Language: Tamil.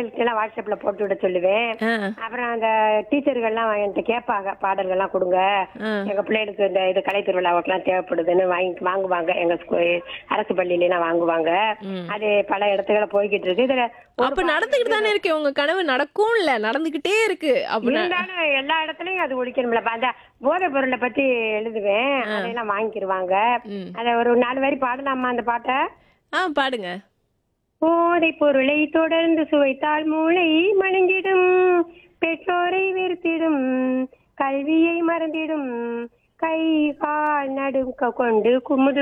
பிள்ளைகளுக்கு எல்லாம் வாட்ஸ்அப்ல போட்டு விட சொல்லுவேன் ஆ, அப்புறம் அந்த டீச்சர்கள்லாம் என்கிட்ட கேட்பாங்க பாடல்கள்லாம் கொடுங்க ஆ. எங்க பிள்ளைகளுக்கு இந்த இது கலை திருவிழாவுக்குலாம் தேவைப்படுதுன்னு வாங்கி வாங்குவாங்க எங்க ஸ்கூ- அரசு பள்ளியில எல்லாம் வாங்குவாங்க அது பல இடத்துல போய்கிட்டு இருக்கு இதுல ஒரு அப்ப நடந்துகிட்டு தானே இருக்கு உங்க கனவு நடக்கும்ல நடந்துகிட்டே இருக்கு அப்படின்னா இருந்தாலும் எல்லா இடத்துலயும் அது ஒழிக்கணும்ல அப்ப அந்த போதை பொருளை பத்தி எழுதுவேன் அதையெல்லாம் வாங்கிக்கிருவாங்க ம். அத ஒரு நாலு வரி பாடலாமா அந்த பாட்டை ஆ பாடுங்க போதை பொருளை தொடர்ந்து சுவைத்தால் மூளை மழுங்கிடும் பெற்றோரை வெறுத்திடும் கல்வியை மறந்திடும் கை கால் நடுங்க கொண்டு குமுது